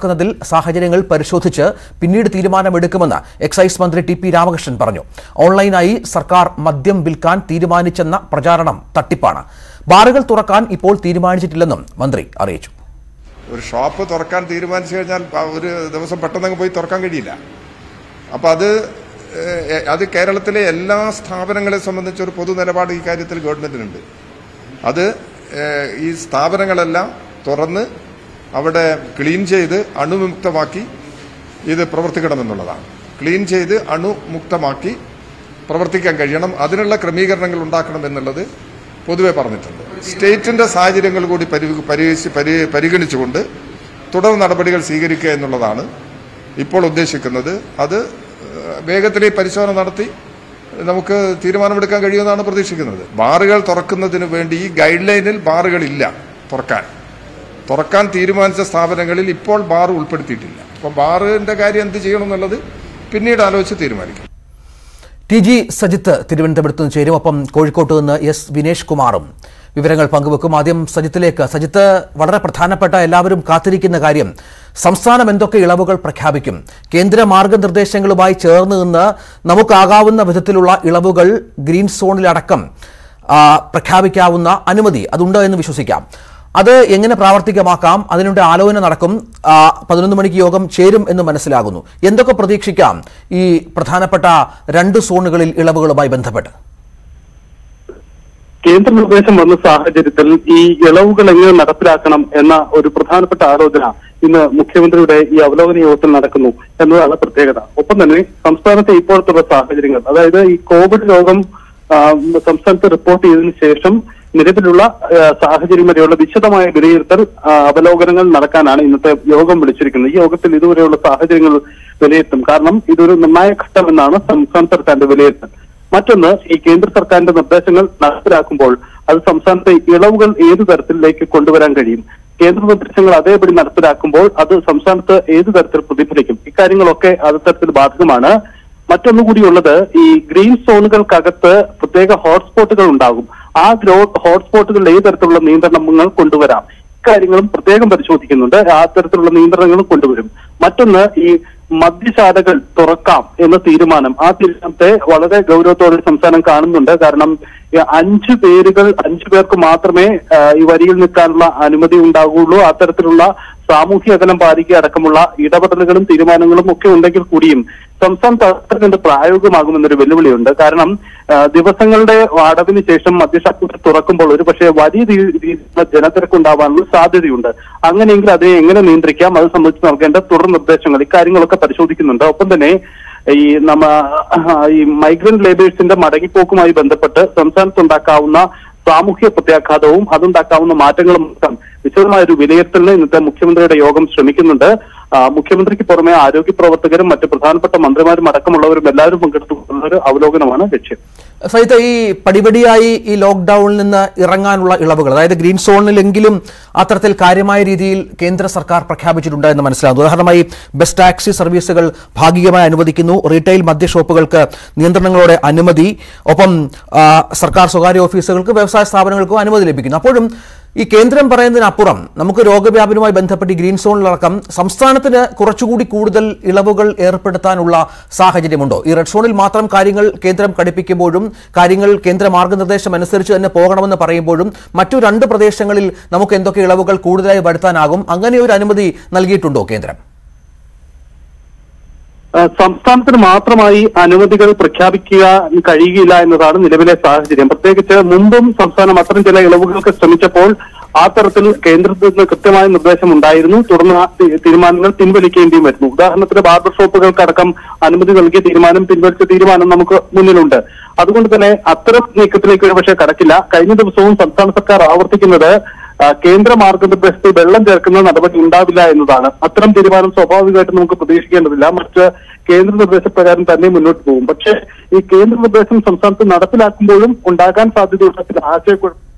തുറക്കുന്നതിൽ സാഹചര്യങ്ങൾ പരിശോധിച്ച് പിന്നീട് തീരുമാനമെടുക്കുമെന്ന് എക്സൈസ് മന്ത്രി ടി പി രാമകൃഷ്ണൻ പറഞ്ഞു ഓൺലൈനായി സർക്കാർ മദ്യം വിൽക്കാൻ തീരുമാനിച്ചെന്ന പ്രചാരണം തട്ടിപ്പാണ് ബാറുകൾ തുറക്കാൻ ഇപ്പോൾ തീരുമാനിച്ചിട്ടില്ലെന്നും മന്ത്രി അറിയിച്ചു ഒരു ഷോപ്പ് തുറക്കാൻ തീരുമാനിച്ചു കഴിഞ്ഞാൽ പ- ഒരു ദിവസം പെട്ടെന്ന് പോയി തുറക്കാൻ കഴിയില്ല അപ്പം അത് ഏഹ്, അത് കേരളത്തിലെ എല്ലാ സ്ഥാപനങ്ങളെ സംബന്ധിച്ച് ഒരു പൊതു നിലപാട് ഈ കാര്യത്തിൽ ഗവൺമെന്റിനുണ്ട് അത് ഏഹ്, ഈ സ്ഥാപനങ്ങളെല്ലാം തുറന്ന് അവിടെ ക്ലീൻ ചെയ്ത് അണുമുക്തമാക്കി ഇത് പ്രവർത്തിക്കണമെന്നുള്ളതാണ് ക്ലീൻ ചെയ്ത് അണുമുക്തമാക്കി പ്രവർത്തിക്കാൻ കഴിയണം അതിനുള്ള ക്രമീകരണങ്ങൾ ഉണ്ടാക്കണം എന്നുള്ളത് പൊതുവെ പറഞ്ഞിട്ടുണ്ട് സ്റ്റേറ്റിന്റെ സാഹചര്യങ്ങൾ കൂടി പരി- പരിഗണിച്ച് പരി- പരിഗണിച്ചുകൊണ്ട് തുടർ നടപടികൾ സ്വീകരിക്കുക എന്നുള്ളതാണ് ഇപ്പോൾ ഉദ്ദേശിക്കുന്നത് അത് ഏഹ്, വേഗത്തിൽ ഈ പരിശോധന നടത്തി നമുക്ക് തീരുമാനമെടുക്കാൻ കഴിയുമെന്നാണ് പ്രതീക്ഷിക്കുന്നത് ബാറുകൾ തുറക്കുന്നതിന് വേണ്ടി ഈ ഗൈഡ് ലൈനിൽ ബാറുകളില്ല തുറക്കാൻ തുറക്കാൻ തീരുമാനിച്ച സ്ഥാപനങ്ങളിൽ ഇപ്പോൾ ബാർ ഉൾപ്പെടുത്തിയിട്ടില്ല അപ്പം ബാറിന്റെ കാര്യം എന്ത് ചെയ്യണം എന്നുള്ളത് പിന്നീട് ആലോചിച്ച് തീരുമാനിക്കും ടി ജി സജിത്ത് തിരുവനന്തപുരത്ത് നിന്ന് ചേരും ഒപ്പം കോഴിക്കോട്ട് നിന്ന് എസ് വിനേഷ് കുമാറും വിവരങ്ങൾ പങ്കുവെക്കും ആദ്യം സജിത്തിലേക്ക് സജിത്ത് വളരെ പ്രധാനപ്പെട്ട എല്ലാവരും കാത്തിരിക്കുന്ന കാര്യം സംസ്ഥാനം എന്തൊക്കെ ഇളവുകൾ പ്രഖ്യാപിക്കും കേന്ദ്ര മാർഗനിർദ്ദേശങ്ങളുമായി ചേർന്ന് നിന്ന് നമുക്കാകാവുന്ന വിധത്തിലുള്ള ഇളവുകൾ ഗ്രീൻ സോണിലടക്കം ആ, പ്രഖ്യാപിക്കാവുന്ന അനുമതി അതുണ്ട് എന്ന് വിശ്വസിക്കാം അത് എങ്ങനെ പ്രാവർത്തികമാക്കാം അതിനുണ്ട് ആലോചന നടക്കും ആ, പതിനൊന്ന് മണിക്ക് യോഗം ചേരും എന്ന് മനസ്സിലാകുന്നു എന്തൊക്കെ പ്രതീക്ഷിക്കാം ഈ പ്രധാനപ്പെട്ട രണ്ട് സോണുകളിൽ ഇളവുകളുമായി ബന്ധപ്പെട്ട് കേന്ദ്ര നിർദ്ദേശം വന്ന സാഹചര്യത്തിൽ ഈ ഇളവുകൾ എങ്ങനെ നടപ്പിലാക്കണം എന്ന ഒരു പ്രധാനപ്പെട്ട ആലോചന ഇന്ന് മുഖ്യമന്ത്രിയുടെ ഈ അവലോകന യോഗത്തിൽ നടക്കുന്നു എന്നതാണ് പ്രത്യേകത ഒപ്പം തന്നെ സംസ്ഥാനത്തെ ഇപ്പോഴത്തുള്ള സാഹചര്യങ്ങൾ അതായത് ഈ കോവിഡ് രോഗം ആ, സംസ്ഥാനത്ത് റിപ്പോർട്ട് ചെയ്തതിനു ശേഷം നിലവിലുള്ള ആ, സാഹചര്യം വരെയുള്ള വിശദമായ വിലയിരുത്തൽ ആ, അവലോകനങ്ങൾ നടക്കാനാണ് ഇന്നത്തെ യോഗം വിളിച്ചിരിക്കുന്നത് ഈ യോഗത്തിൽ ഇതുവരെയുള്ള സാഹചര്യങ്ങൾ വിലയിരുത്തും കാരണം ഇതൊരു നിർണായക ഘട്ടമെന്നാണ് സംസ്ഥാന സർക്കാരിന്റെ വിലയിരുത്തൽ മറ്റൊന്ന് ഈ കേന്ദ്ര സർക്കാരിന്റെ നിർദ്ദേശങ്ങൾ നടപ്പിലാക്കുമ്പോൾ അത് സംസ്ഥാനത്തെ ഇളവുകൾ ഏതു തരത്തിലേക്ക് കൊണ്ടുവരാൻ കഴിയും കേന്ദ്ര നിർദ്ദേശങ്ങൾ അതേപടി നടപ്പിലാക്കുമ്പോൾ അത് സംസ്ഥാനത്ത് ഏതു തരത്തിൽ പ്രതിഫലിക്കും ഇക്കാര്യങ്ങളൊക്കെ അത് തരത്തിൽ ബാധകമാണ് മറ്റൊന്നുകൂടിയുള്ളത് ഈ ഗ്രീൻ സോണുകൾക്കകത്ത് പ്രത്യേക ഹോട്ട്സ്പോട്ടുകൾ ഉണ്ടാകും ആ ഗ്രോ ഹോട്ട്സ്പോട്ടുകളിൽ ഏത് തരത്തിലുള്ള നിയന്ത്രണങ്ങൾ കൊണ്ടുവരാം ഇക്കാര്യങ്ങളും പ്രത്യേകം പരിശോധിക്കുന്നുണ്ട് ആ തരത്തിലുള്ള നിയന്ത്രണങ്ങളും കൊണ്ടുവരും മറ്റൊന്ന് ഈ മദ്യശാലകൾ തുറക്കാം എന്ന തീരുമാനം ആ തീരുമാനത്തെ വളരെ ഗൗരവത്തോടെ സംസ്ഥാനം കാണുന്നുണ്ട് കാരണം ഈ അഞ്ച് പേരുകൾ അഞ്ചു പേർക്ക് മാത്രമേ ആ, ഈ വരിയിൽ നിൽക്കാനുള്ള അനുമതി ഉണ്ടാകുള്ളൂ അത്തരത്തിലുള്ള സാമൂഹ്യ അകലം പാലിക്കുക അടക്കമുള്ള ഇടപെടലുകളും തീരുമാനങ്ങളും ഒക്കെ ഉണ്ടെങ്കിൽ കൂടിയും സംസ്ഥാനത്ത് അത്ര കണ്ട് പ്രായോഗികമാകുമെന്നൊരു വെല്ലുവിളിയുണ്ട് കാരണം ആ, ദിവസങ്ങളുടെ അടവിന് ശേഷം മദ്യശാലകൾ തുറക്കുമ്പോൾ ഒരു പക്ഷേ വലിയ രീ- രീതിയിലുള്ള ജനത്തിരക്കുണ്ടാവാനുള്ള സാധ്യതയുണ്ട് അങ്ങനെയെങ്കിൽ അതിനെ എങ്ങനെ നിയന്ത്രിക്കാം അത് സംബന്ധിച്ച് നൽകേണ്ട തുടർ നിർദ്ദേശങ്ങൾ ഇക്കാര്യങ്ങളൊക്കെ പരിശോധിക്കുന്നുണ്ട് ഒപ്പം തന്നെ ഈ നമ്മ ഈ മൈഗ്രന്റ് ലേബേഴ്സിന്റെ മടങ്ങിപ്പോക്കുമായി ബന്ധപ്പെട്ട് സംസ്ഥാനത്തുണ്ടാക്കാവുന്ന സാമൂഹ്യ പ്രത്യാഘാതവും അതുണ്ടാക്കാവുന്ന മാറ്റങ്ങളും ഒക്കെ വിശദമായ ഒരു വിലയിരുത്തലിന് ഇന്നത്തെ മുഖ്യമന്ത്രിയുടെ യോഗം ശ്രമിക്കുന്നുണ്ട് ആ, മുഖ്യമന്ത്രിക്ക് പുറമെ ആരോഗ്യ പ്രവർത്തകരും മറ്റ് പ്രധാനപ്പെട്ട മന്ത്രിമാരും അടക്കമുള്ളവരും എല്ലാവരും പങ്കെടുത്തുകൊണ്ടുള്ള ഒരു അവലോകനമാണ് ലക്ഷ്യം സഹിത ഈ പടിപടിയായി ഈ ലോക്ക്ഡൌണിൽ നിന്ന് ഇറങ്ങാനുള്ള ഇളവുകൾ അതായത് ഗ്രീൻ സോണിലെങ്കിലും അത്തരത്തിൽ കാര്യമായ രീതിയിൽ കേന്ദ്ര സർക്കാർ പ്രഖ്യാപിച്ചിട്ടുണ്ട് എന്ന് മനസ്സിലാകുന്നു ഉദാഹരണമായി ബസ് ടാക്സി സർവീസുകൾ ഭാഗികമായി അനുവദിക്കുന്നു റീറ്റെയിൽ മദ്യ ഷോപ്പുകൾക്ക് നിയന്ത്രണങ്ങളോടെ അനുമതി ഒപ്പം ആ, സർക്കാർ സ്വകാര്യ ഓഫീസുകൾക്ക് വ്യവസായ സ്ഥാപനങ്ങൾക്കും അനുമതി ലഭിക്കുന്നു അപ്പോഴും ഈ കേന്ദ്രം പറയുന്നതിനപ്പുറം നമുക്ക് രോഗവ്യാപനവുമായി ബന്ധപ്പെട്ട് ഈ ഗ്രീൻ സോണിലടക്കം സംസ്ഥാനത്തിന് കുറച്ചുകൂടി കൂടുതൽ ഇളവുകൾ ഏർപ്പെടുത്താനുള്ള സാഹചര്യമുണ്ടോ ഈ റെഡ് സോണിൽ മാത്രം കാര്യങ്ങൾ കേന്ദ്രം കടുപ്പിക്കുമ്പോഴും കാര്യങ്ങൾ കേന്ദ്ര മാർഗനിർദ്ദേശം അനുസരിച്ച് തന്നെ പോകണമെന്ന് പറയുമ്പോഴും മറ്റു രണ്ട് പ്രദേശങ്ങളിൽ നമുക്ക് എന്തൊക്കെ ഇളവുകൾ കൂടുതലായി വരുത്താനാകും അങ്ങനെ ഒരു അനുമതി നൽകിയിട്ടുണ്ടോ കേന്ദ്രം ആ, സംസ്ഥാനത്തിന് മാത്രമായി അനുമതികൾ പ്രഖ്യാപിക്കുക കഴിയുകയില്ല എന്നതാണ് നിലവിലെ സാഹചര്യം പ്രത്യേകിച്ച് മുമ്പും സംസ്ഥാനം അത്തരം ചില ഇളവുകൾക്ക് ശ്രമിച്ചപ്പോൾ ആ തരത്തിൽ കേന്ദ്രത്തിൽ നിന്ന് കൃത്യമായ നിർദ്ദേശം ഉണ്ടായിരുന്നു തുടർന്ന് ആ തി- തീരുമാനങ്ങൾ പിൻവലിക്കേണ്ടിയും വരുന്നു ഉദാഹരണത്തിന് ബാർബർ ഷോപ്പുകൾക്കടക്കം അനുമതി നൽകിയ തീരുമാനം പിൻവലിച്ച തീരുമാനം നമുക്ക് മുന്നിലുണ്ട് അതുകൊണ്ട് തന്നെ അത്തരം നീക്കത്തിലേക്ക് ഒരു പക്ഷേ കടക്കില്ല കഴിഞ്ഞ ദിവസവും സംസ്ഥാന സർക്കാർ ആവർത്തിക്കുന്നത് ആ, കേന്ദ്ര മാർഗനിർദ്ദേശത്തിൽ വെള്ളം ചേർക്കുന്ന നടപടി ഉണ്ടാവില്ല എന്നതാണ് അത്തരം തീരുമാനം സ്വാഭാവികമായിട്ടും നമുക്ക് പ്രതീക്ഷിക്കേണ്ടതില്ല മറ്റ് കേന്ദ്ര നിർദ്ദേശപ്രകാരം തന്നെ മുന്നോട്ട് പോകും പക്ഷേ ഈ കേന്ദ്ര നിർദ്ദേശം സംസ്ഥാനത്ത് നടപ്പിലാക്കുമ്പോഴും ഉണ്ടാകാൻ സാധ്യതയുള്ള ചില ആശയക്കുഴപ്പം